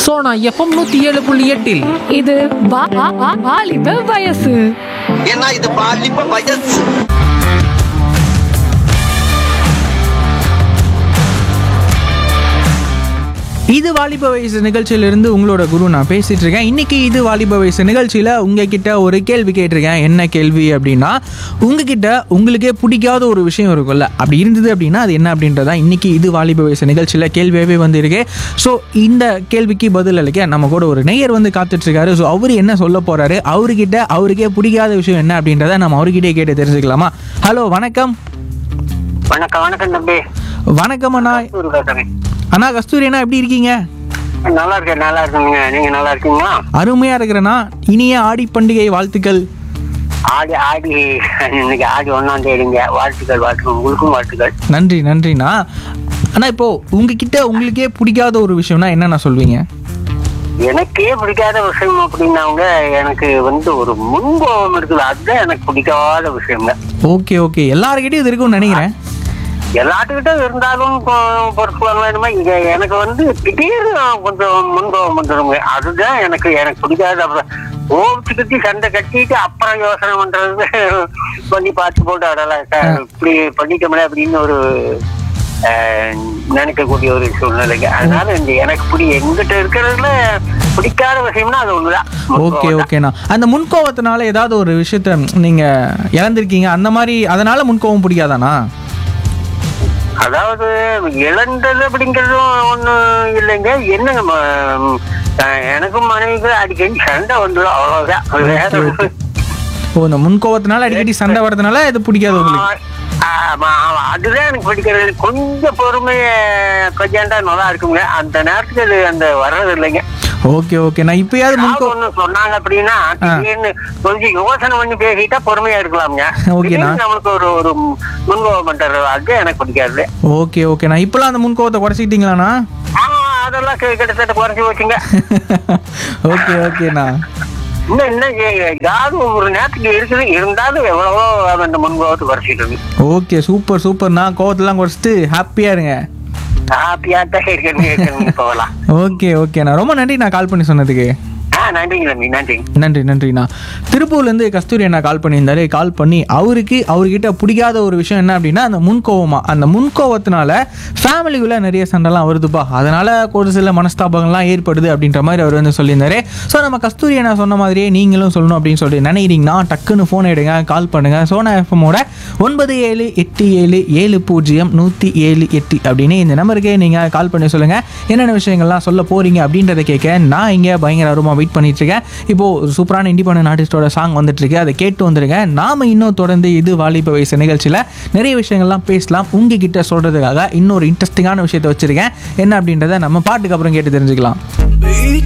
Sona FM நூத்தி ஏழு புள்ளி எட்டில் இது வா- வா- வா- வாலிப வயசு ஏன்னா இது பாலிப்ப வயசு இது வாலிப வயசு நிகழ்ச்சியிலிருந்து உங்களோட குரு நான் பேசிட்டு இருக்கேன் இன்னைக்கு இது வாலிப வயசு நிகழ்ச்சியில் உங்ககிட்ட ஒரு கேள்வி கேட்டிருக்கேன் என்ன கேள்வி அப்படின்னா உங்ககிட்ட உங்களுக்கே பிடிக்காத ஒரு விஷயம் இருக்கும்ல அப்படி இருந்தது அப்படின்னா அது என்ன அப்படின்றதா இன்னைக்கு இது வாலிப வயசு நிகழ்ச்சியில் கேள்வியாகவே வந்திருக்கு ஸோ இந்த கேள்விக்கு பதில் அளிக்க நம்ம கூட ஒரு நேயர் வந்து காத்துட்டு இருக்காரு ஸோ அவர் என்ன சொல்ல போறாரு அவர்கிட்ட அவருக்கே பிடிக்காத விஷயம் என்ன அப்படின்றத நம்ம அவர்கிட்டே கேட்டு தெரிஞ்சுக்கலாமா ஹலோ வணக்கம் வணக்கம் வணக்கம் தம்பி வணக்கம் அண்ணா ஊரு பேசுறேன் அண்ணா கஸ்தூரி அண்ணா எப்படி இருக்கீங்க நல்லா இருக்கேன் நல்லா இருக்குங்க நீங்க நல்லா இருக்கீங்களா அருமையா இருக்கிறேன்னா இனிய ஆடி பண்டிகை வாழ்த்துக்கள் ஆடி ஆடி இன்னைக்கு ஆடி ஒன்னாம் தேதிங்க வாழ்த்துக்கள் வாழ்த்துக்கள் உங்களுக்கும் வாழ்த்துக்கள் நன்றி நன்றிண்ணா அண்ணா இப்போ உங்ககிட்ட உங்களுக்கே பிடிக்காத ஒரு விஷயம்னா என்னண்ணா சொல்வீங்க எனக்கே பிடிக்காத விஷயம் அப்படின்னாங்க எனக்கு வந்து ஒரு முன்கோபம் இருக்குது அதுதான் எனக்கு பிடிக்காத விஷயங்க ஓகே ஓகே எல்லாருக்கிட்டையும் இது இருக்கும்னு நினைக்கிறேன் எல்லாத்துக்கிட்ட இருந்தாலும் கொ- பொறுப்பு வேணுமா இங்க எனக்கு வந்து திடீர்னு கொஞ்சம் முன்கோபம் வந்துருங்க அதுதான் எனக்கு எனக்கு பிடிக்காத அப்புறம் கோபிச்சுக்கிட்டு சண்டை கட்டிட்டு அப்புறம் யோசனை பண்றது பண்ணி பார்த்து போட்டு அதெல்லாம் க- இப்படி பண்ணிட்டோம்ல அப்படின்னு ஒரு அஹ், நினைக்கக்கூடிய ஒரு சூழ்நிலைங்க அதனால இந்த எனக்கு பிடி எங்கிட்ட இருக்கிறதுல பிடிக்காத விஷயம்னா அது ஒண்ணுதான் ஓகே ஓகேண்ணா அந்த முன்கோபத்தினால ஏதாவது ஒரு விஷயத்த நீங்க இழந்திருக்கீங்க அந்த மாதிரி அதனால முன்கோபம் பிடிக்காதாண்ணா அதாவது இழந்தது அப்படிங்கிறதும் ஒண்ணும் இல்லைங்க என்னங்க ம- அஹ் எனக்கும் மனைவிக்கு அடிக்கடி சண்டை வந்துடும் அவ்வளவுதான் அது வேற ஒண்ணும் ஓ இந்த முன்கோபத்தினால அடிக்கடி சண்டை வர்றதுனால இது பிடிக்காது உங்களுக்கு ஆமா, ஆமா. அதுதான் எனக்கு பிடிக்கிறது கொஞ்சம் பொறுமைய கொஞ்சாண்டா நல்லா இருக்குங்க அந்த நேரத்துக்கு அது அந்த வர்றது இல்லைங்க ஓகே ஓகே நான் இப்பயாவது முன்கோ ஒண்ணு சொன்னாங்க அப்படின்னா திடீர்னு கொஞ்சம் யோசனை பண்ணி பேசிட்டா பொறுமையா இருக்கலாம்ங்க ஓகேண்ணா. திடீர்னு நமக்கு ஒரு ஒரு முன்கோபம் பண்றது அது எனக்கு பிடிக்காது ஓகே ஓகே நான் இப்பெல்லாம் அந்த முன்கோபத்தை குறைச்சிக்கிட்டீங்களாண்ணா ஆமா அதெல்லாம் கி- கிட்டத்தட்ட குறைச்சி வச்சுங்க ஓகே ஓகேண்ணா இன்னும் இன்னும் ஏ- ஏதாவது ஒரு நேரத்துக்கு இருக்குது இருந்தாலும் எவ்வளவோ அந்த முன்கோபத்தை குறைச்சிட்டு இருக்கு ஓகே சூப்பர் சூப்பர்ண்ணா கோவத்தெல்லாம் குறைச்சிட்டு ஹாப்பியாக இருங்க ஹாப்பியா தான் இருக்கணும் போகலாம் ஓகே ஓகேண்ணா ரொம்ப நன்றி நான் கால் பண்ணி சொன்னதுக்கு ஆ நன்றிங்க தம்பி நன்றி நன்றி நன்றிண்ணா திருப்பூர்லேருந்து கஸ்தூரி அண்ணா கால் பண்ணியிருந்தாரு கால் பண்ணி அவருக்கு அவர்கிட்ட பிடிக்காத ஒரு விஷயம் என்ன அப்படின்னா அந்த முன்கோவமா அந்த முன்கோவத்தினால ஃபேமிலிக்குள்ளே நிறைய சண்டைலாம் வருதுப்பா அதனால ஒரு சில மனஸ்தாபங்கள்லாம் ஏற்படுது அப்படின்ற மாதிரி அவர் வந்து சொல்லியிருந்தாரு ஸோ நம்ம கஸ்தூரி அண்ணா சொன்ன மாதிரியே நீங்களும் சொல்லணும் அப்படின்னு சொல்லி நினைக்கிறீங்கன்னா டக்குன்னு ஃபோன் எடுங்க கால் பண்ணுங்க சோனா எஃப்எம்மோட ஒன்பது ஏழு எட்டு ஏழு ஏழு பூஜ்ஜியம் நூற்றி ஏழு எட்டு அப்படின்னு இந்த நம்பருக்கே நீங்கள் கால் பண்ணி சொல்லுங்கள் என்னென்ன விஷயங்கள்லாம் சொல்ல போகிறீங்க அப்படின்றத கேட்க நான் இங்கே பயங்கர ஆர்வமாக வெயிட் பண்ணிட்டு இருக்கேன் இப்போது ஒரு சூப்பரான இண்டிபெண்டன்ட் ஆர்டிஸ்டோட சாங் வந்துட்டு இருக்கு அதை கேட்டு வந்துருங்க நாம இன்னும் தொடர்ந்து இது வாலிப வயசு நிகழ்ச்சியில் நிறைய விஷயங்கள்லாம் பேசலாம் உங்ககிட்ட சொல்கிறதுக்காக இன்னொரு இன்ட்ரெஸ்டிங்கான விஷயத்தை வச்சுருக்கேன் என்ன அப்படின்றத நம்ம பாட்டுக்கு அப்புறம் கேட்டு தெரிஞ்சுக்கலாம் We